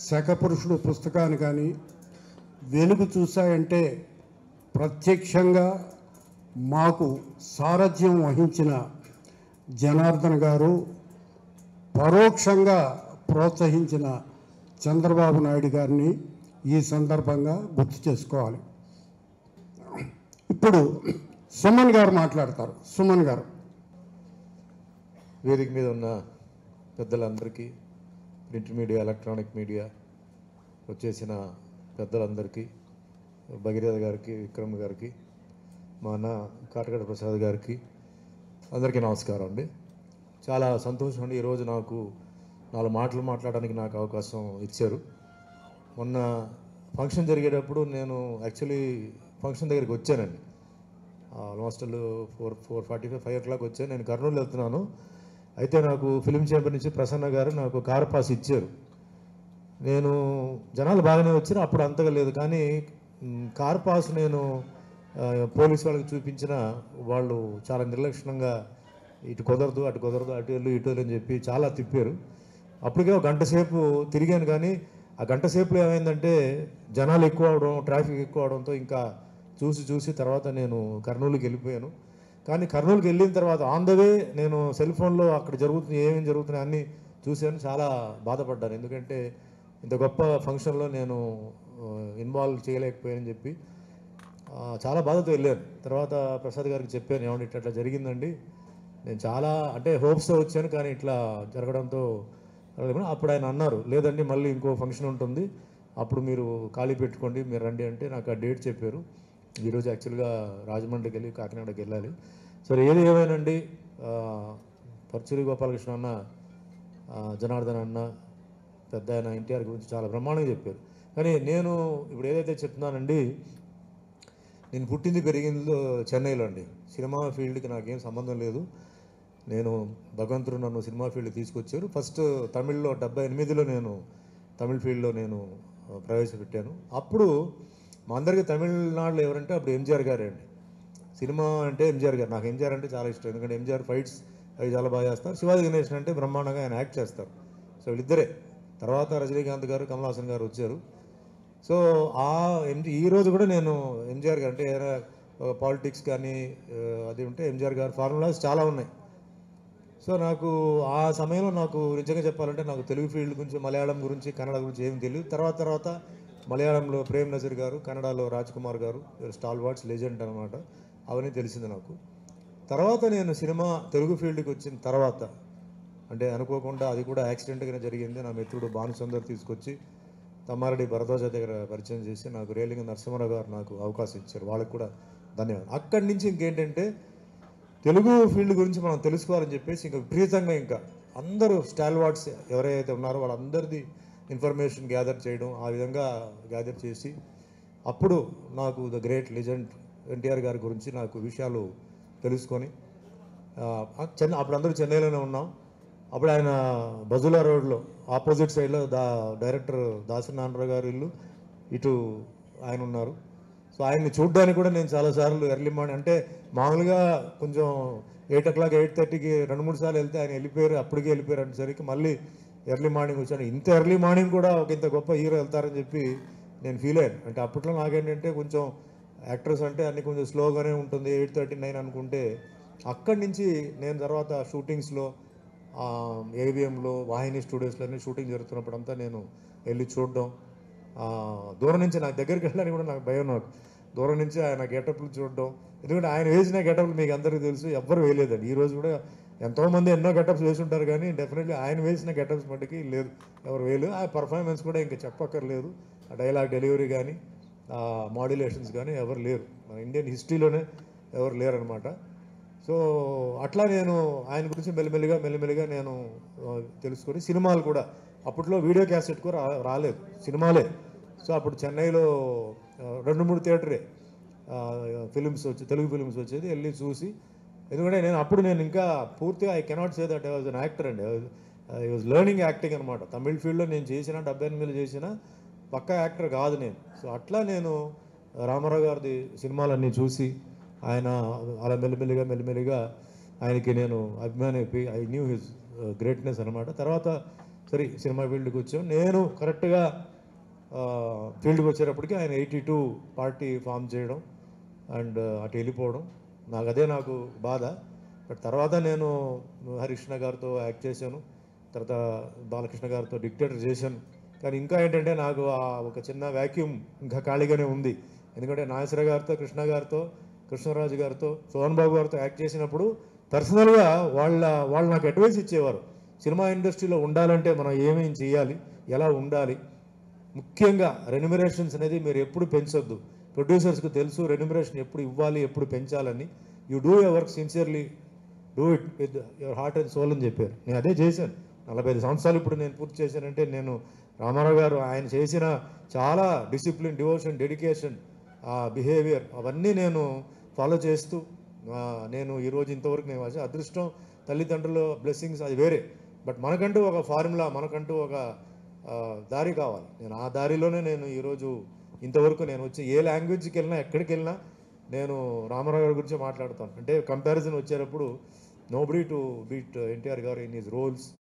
శకపురుషుడు పుస్తకాన్ని కానీ వెలుగు చూశాయంటే ప్రత్యక్షంగా మాకు సారథ్యం వహించిన జనార్దన్ గారు పరోక్షంగా ప్రోత్సహించిన చంద్రబాబు నాయుడు గారిని ఈ సందర్భంగా గుర్తు చేసుకోవాలి ఇప్పుడు సుమన్ గారు మాట్లాడతారు సుమన్ గారు వేదిక మీద ఉన్న పెద్దలందరికీ ప్రింట్ మీడియా ఎలక్ట్రానిక్ మీడియా వచ్చేసిన పెద్దలందరికీ భగీరథ గారికి విక్రమ్ గారికి మా అన్న కాటగడ ప్రసాద్ గారికి అందరికీ నమస్కారం అండి చాలా సంతోషం అండి ఈరోజు నాకు నాలుగు మాటలు మాట్లాడడానికి నాకు అవకాశం ఇచ్చారు మొన్న ఫంక్షన్ జరిగేటప్పుడు నేను యాక్చువల్లీ ఫంక్షన్ దగ్గరికి వచ్చానండి almost four four forty five five o'clock వచ్చాను నేను కర్నూలు వెళ్తున్నాను అయితే నాకు ఫిలిం చేంబర్ నుంచి ప్రసన్న గారు నాకు కార్ పాస్ ఇచ్చారు నేను జనాలు బాగానే వచ్చారు అప్పుడు అంతగా లేదు కానీ మ్, కార్ పాస్ నేను ఆ, పోలీస్ వాళ్ళకి చూపించిన వాళ్ళు చాలా నిర్లక్ష్యంగా ఇటు కుదరదు అటు కుదరదు అటు వెళ్ళు ఇటు వెళ్ళు అని చెప్పి చాలా తిప్పారు అప్పటికే ఒక గంట సేపు తిరిగాను కానీ ఆ గంట సేపులో ఏమైందంటే జనాలు ఎక్కువ అవడం ట్రాఫిక్ ఎక్కువ అవడంతో ఇంకా చూసి చూసి తర్వాత నేను కర్నూలుకి వెళ్ళిపోయాను కానీ కర్నూలుకి వెళ్ళిన తర్వాత ఆన్ ద వే నేను సెల్ ఫోన్లో అక్కడ జరుగుతుంది ఏమేమి జరుగుతున్నాయి అన్నీ చూశాను చాలా బాధపడ్డాను ఎందుకంటే ఇంత గొప్ప ఫంక్షన్లో నేను ఇన్వాల్వ్ చేయలేకపోయానని చెప్పి ఆ, చాలా బాధతో వెళ్ళాను తర్వాత ప్రసాద్ గారికి చెప్పాను ఏమంటే ఇట్లా ఇట్లా జరిగిందండి నేను చాలా అంటే హోప్స్తో వచ్చాను కానీ ఇట్లా జరగడంతో జరగలేదు. అప్పుడు ఆయన అన్నారు లేదండి మళ్ళీ ఇంకో ఫంక్షన్ ఉంటుంది అప్పుడు మీరు ఖాళీ పెట్టుకోండి మీరు రండి అంటే నాకు ఆ డేట్ చెప్పారు ఈరోజు యాక్చువల్గా రాజమండ్రికి వెళ్ళి కాకినాడకి వెళ్ళాలి సరే ఏది ఏమైనండి ఆ, పర్చూరి గోపాలకృష్ణ అన్న ఆ, జనార్దన్ అన్న పెద్ద ఆయన ఎన్టీఆర్ గురించి చాలా బ్రహ్మాండంగా చెప్పారు కానీ నేను ఇప్పుడు ఏదైతే చెప్తున్నానండి నేను పుట్టింది పెరిగింది చెన్నైలో అండి సినిమా ఫీల్డ్కి నాకేం సంబంధం లేదు నేను భగవంతుడు నన్ను సినిమా ఫీల్డ్ తీసుకొచ్చారు ఫస్ట్ తమిళ్లో డెబ్బై ఎనిమిదిలో నేను తమిళ్ ఫీల్డ్లో నేను ఆ, ప్రవేశపెట్టాను అప్పుడు మా అందరికీ తమిళనాడులో ఎవరంటే అప్పుడు ఎంజిఆర్ గారే అండి సినిమా అంటే ఎంజిఆర్ గారు నాకు ఎంజిఆర్ అంటే చాలా ఇష్టం ఎందుకంటే ఎంజిఆర్ ఫైట్స్ అవి చాలా బాగా చేస్తారు శివాజీ గణేషన్ అంటే బ్రహ్మాండంగా ఆయన యాక్ట్ చేస్తారు సో వీళ్ళిద్దరే తర్వాత రజనీకాంత్ గారు కమల్ హాసన్ గారు వచ్చారు సో ఆ ఎంజీ ఈ రోజు కూడా నేను ఎంజిఆర్ గారు అంటే ఏదైనా పాలిటిక్స్ కానీ ఆ, అది ఉంటే ఎంజిఆర్ గారు ఫార్ములాస్ చాలా ఉన్నాయి సో నాకు ఆ సమయంలో నాకు నిజంగా చెప్పాలంటే నాకు తెలుగు ఫీల్డ్ గురించి మలయాళం గురించి కన్నడ గురించి ఏమి తెలియదు తర్వాత తర్వాత మలయాళంలో ప్రేమ్ నజీర్ గారు కన్నడలో రాజ్ కుమార్ గారు స్టాల్ వాట్స్ లెజెండ్ అనమాట అవన్నీ తెలిసింది నాకు తర్వాత నేను సినిమా తెలుగు ఫీల్డ్కి వచ్చిన తర్వాత అంటే అనుకోకుండా అది కూడా యాక్సిడెంట్గానే జరిగింది నా మిత్రుడు భానుచందర్ తీసుకొచ్చి తమ్మారెడ్డి భరద్వాజ దగ్గర పరిచయం చేసి నాకు రేలింగ నరసింహరావు గారు నాకు అవకాశం ఇచ్చారు వాళ్ళకి కూడా ధన్యవాదాలు అక్కడి నుంచి ఇంకేంటంటే తెలుగు ఫీల్డ్ గురించి మనం తెలుసుకోవాలని చెప్పేసి ఇంకా విపరీతంగా ఇంకా అందరూ స్టాల్వార్డ్స్ ఎవరైతే ఉన్నారో వాళ్ళందరిది ఇన్ఫర్మేషన్ గ్యాదర్ చేయడం ఆ విధంగా గ్యాదర్ చేసి అప్పుడు నాకు ద గ్రేట్ లెజెండ్ ఎన్టీఆర్ గారి గురించి నాకు విషయాలు తెలుసుకొని ఆ, చెన్నై అప్పుడు అందరూ చెన్నైలోనే ఉన్నాం అప్పుడు ఆయన బజులా రోడ్లో ఆపోజిట్ సైడ్లో దా డైరెక్టర్ దాసరి నారాయణరావు గారు ఇల్లు ఇటు ఆయన ఉన్నారు సో ఆయన్ని చూడడానికి కూడా నేను చాలాసార్లు ఎర్లీ మార్నింగ్ అంటే మామూలుగా కొంచెం ఎయిట్ ఓ క్లాక్ ఎయిట్ థర్టీకి రెండు మూడు సార్లు వెళ్తే ఆయన వెళ్ళిపోయారు అప్పటికే వెళ్ళిపోయారు అనేసరికి మళ్ళీ ఎర్లీ మార్నింగ్ వచ్చాను ఇంత ఎర్లీ మార్నింగ్ కూడా ఒక ఇంత గొప్ప హీరో వెళ్తారని చెప్పి నేను ఫీల్ అయ్యాను అంటే అప్పట్లో నాకేంటంటే కొంచెం యాక్టర్స్ అంటే అన్ని కొంచెం స్లోగానే ఉంటుంది ఎయిట్ థర్టీ నైన్ అనుకుంటే అక్కడి నుంచి నేను తర్వాత షూటింగ్స్లో ఏవిఎంలో వాహిని స్టూడియోస్లోనే షూటింగ్ జరుగుతున్నప్పుడంతా నేను వెళ్ళి చూడడం ఆ, దూరం నుంచి నాకు దగ్గరికి వెళ్ళడానికి కూడా నాకు భయం నాకు దూరం నుంచి ఆయన గెటప్లు చూడడం ఎందుకంటే ఆయన వేసిన గెటప్లు మీకు అందరికీ తెలుసు ఎవ్వరు వేయలేదండి ఈ రోజు కూడా ఎంతోమంది ఎన్నో గెటప్స్ వేసి ఉంటారు కానీ డెఫినెట్లీ ఆయన వేసిన గెటప్స్ మట్టుకి లేదు ఎవరు వేయలేదు ఆ పర్ఫార్మెన్స్ కూడా ఇంకా చెప్పక్కర్లేదు ఆ డైలాగ్ డెలివరీ కానీ ఆ మాడ్యులేషన్స్ కానీ ఎవరు లేరు మన ఇండియన్ హిస్టరీలోనే ఎవరు లేరనమాట సో అట్లా నేను ఆయన గురించి మెల్లిమెల్లిగా మెల్లిమెల్లిగా నేను ఆ, తెలుసుకొని సినిమాలు కూడా అప్పట్లో వీడియో క్యాసెట్ కూడా రా- రాలేదు సినిమాలే సో అప్పుడు చెన్నైలో ఆ, రెండు మూడు థియేటరే ఫిలిమ్స్ వచ్చి తెలుగు ఫిలిమ్స్ వచ్చేది వెళ్ళి చూసి ఎందుకంటే నేను అప్పుడు నేను ఇంకా పూర్తిగా I cannot say that I was an actor అండి ఐ వాజ్ లెర్నింగ్ యాక్టింగ్ అనమాట తమిళ్ ఫీల్డ్లో నేను చేసిన డెబ్బై ఎనిమిదిలో చేసిన పక్కా యాక్టర్ కాదు నేను సో అట్లా నేను రామారావు గారిది సినిమాలన్నీ చూసి ఆయన అలా మెల్లిమెల్లిగా మెల్లిమెల్లిగా ఆయనకి నేను అభిమాని అయిపోయి ఐ న్యూ హిజ్ గ్రేట్నెస్ అనమాట తర్వాత సరే సినిమా ఫీల్డ్కి వచ్చాం నేను కరెక్ట్గా ఫీల్డ్కి వచ్చేటప్పటికి ఆయన ఎయిటీ టూ పార్టీ ఫామ్ చేయడం అండ్ అటు వెళ్ళిపోవడం నాకు అదే నాకు బాధ బట్ తర్వాత నేను హరికృష్ణ గారితో యాక్ట్ చేశాను తర్వాత బాలకృష్ణ గారితో డిక్టేటర్ చేశాను కానీ ఇంకా ఏంటంటే నాకు ఆ ఒక చిన్న వ్యాక్యూమ్ ఇంకా ఖాళీగానే ఉంది ఎందుకంటే నాగేశ్వర గారితో కృష్ణ గారితో కృష్ణరాజు గారితో సోహన్ బాబు గారితో యాక్ట్ చేసినప్పుడు పర్సనల్గా వాళ్ళ వాళ్ళు నాకు అడ్వైస్ ఇచ్చేవారు సినిమా ఇండస్ట్రీలో ఉండాలంటే మనం ఏమేం చేయాలి ఎలా ఉండాలి ముఖ్యంగా రెన్యుమరేషన్స్ అనేది మీరు ఎప్పుడు పెంచొద్దు ప్రొడ్యూసర్స్కి తెలుసు రెన్యుమరేషన్ ఎప్పుడు ఇవ్వాలి ఎప్పుడు పెంచాలని you do your work sincerely do it with your heart and soul అని చెప్పారు నేను అదే చేశాను నలభై ఐదు సంవత్సరాలు ఇప్పుడు నేను పూర్తి చేశానంటే నేను రామారావు గారు ఆయన చేసిన చాలా డిసిప్లిన్ డివోషన్ డెడికేషన్ ఆ బిహేవియర్ అవన్నీ నేను ఫాలో చేస్తూ ఆ, నేను ఈరోజు ఇంతవరకు నేను వచ్చి అదృష్టం తల్లిదండ్రుల బ్లెస్సింగ్స్ అది వేరే బట్ మనకంటూ ఒక ఫార్ములా మనకంటూ ఒక ఆ, దారి కావాలి నేను ఆ దారిలోనే నేను ఈరోజు ఇంతవరకు నేను వచ్చి ఏ లాంగ్వేజ్కి వెళ్ళినా ఎక్కడికి వెళ్ళినా నేను రామారావు గారి గురించి మాట్లాడతాను అంటే కంపారిజన్ వచ్చేటప్పుడు నోబడీ టు బీట్ ఎన్టీఆర్ గారు ఇన్ హిస్ రోల్స్